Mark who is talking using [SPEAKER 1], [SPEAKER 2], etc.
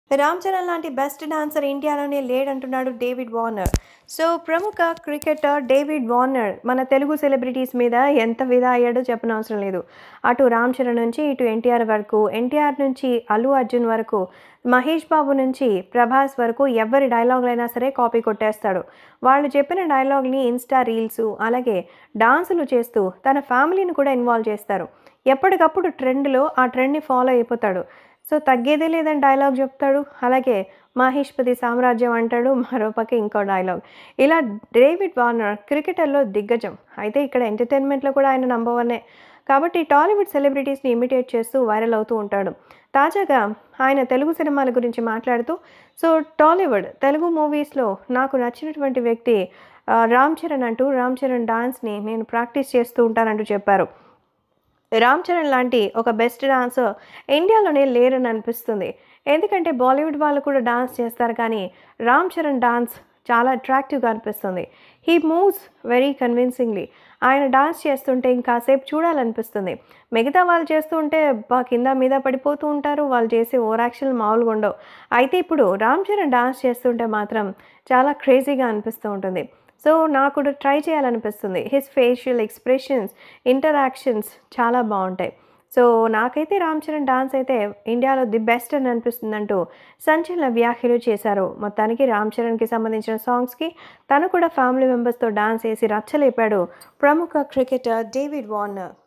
[SPEAKER 1] రామ్ చరణ్ లాంటి best dancer ఇండియాలోనే లేడంటున్నాడు డేవిడ్ వార్నర్ సో ప్రముఖ క్రికెటర్ డేవిడ్ వార్నర్ మన తెలుగు సెలబ్రిటీస్ మీద ఎంత విధా అయ్యాడో చెప్పనవసరం లేదు అటు రామ్ చరణ్ నుంచి ఇటు ఎన్టీఆర్ వరకు ఎన్టీఆర్ నుంచి అల్లు అర్జున్ వరకు మహేష్ బాబు నుంచి ప్రభాస్ వరకు ఎవరి డైలాగులైనా సరే కాపీ కొట్టేస్తాడు వాళ్ళు చెప్పిన డైలాగ్ని ఇన్స్టా రీల్స్ అలాగే డాన్సులు చేస్తూ తన ఫ్యామిలీని కూడా ఇన్వాల్వ్ చేస్తారు ఎప్పటికప్పుడు ట్రెండ్లో ఆ ట్రెండ్ని ఫాలో అయిపోతాడు సో తగ్గేదే లేదని డైలాగ్ చెప్తాడు అలాగే మహేష్పతి సామ్రాజ్యం అంటాడు మరోపక్క ఇంకో డైలాగ్ ఇలా డేవిడ్ వార్నర్ క్రికెటర్లో దిగ్గజం అయితే ఇక్కడ ఎంటర్టైన్మెంట్లో కూడా ఆయన నంబర్ వన్నే కాబట్టి టాలీవుడ్ సెలబ్రిటీస్ని ఇమిటేట్ చేస్తూ వైరల్ అవుతూ ఉంటాడు తాజాగా ఆయన తెలుగు సినిమాల గురించి మాట్లాడుతూ సో టాలీవుడ్ తెలుగు మూవీస్లో నాకు నచ్చినటువంటి వ్యక్తి ఆ, రామ్ చరణ్ అంటూ రామ్ చరణ్ డాన్స్ని నేను ప్రాక్టీస్ చేస్తూ ఉంటానంటూ చెప్పారు రామ్ చరణ్ లాంటి ఒక బెస్ట్ డాన్సర్ ఇండియాలోనే లేరని అనిపిస్తుంది ఎందుకంటే బాలీవుడ్ వాళ్ళు కూడా డాన్స్ చేస్తారు కానీ రామ్ చరణ్ డాన్స్ చాలా అట్రాక్టివ్గా అనిపిస్తుంది హీ మూవ్స్ వెరీ కన్విన్సింగ్లీ ఆయన డాన్స్ చేస్తుంటే ఇంకాసేపు చూడాలనిపిస్తుంది మిగతా వాళ్ళు చేస్తుంటే బా కింద మీద పడిపోతూ ఉంటారు వాళ్ళు చేసే ఓవర్ యాక్షన్ మామూలుగా ఉండవు అయితే ఇప్పుడు రామ్ చరణ్ డాన్స్ చేస్తుంటే మాత్రం చాలా క్రేజీగా అనిపిస్తూ ఉంటుంది సో నాకు కూడా ట్రై చేయాలనిపిస్తుంది హిస్ ఫేషియల్ ఎక్స్ప్రెషన్స్ ఇంటరాక్షన్స్ చాలా బాగుంటాయి సో నాకైతే రామ్ చరణ్ డాన్స్ అయితే ఇండియాలో ది బెస్ట్ అని అనిపిస్తుంది అంటూ సంచలన వ్యాఖ్యలు చేశారు మొత్తానికి రామ్ చరణ్కి సంబంధించిన సాంగ్స్కి తను కూడా ఫ్యామిలీ మెంబర్స్తో డాన్స్ వేసి రచ్చలేపాడు ప్రముఖ క్రికెటర్ డేవిడ్ వార్నర్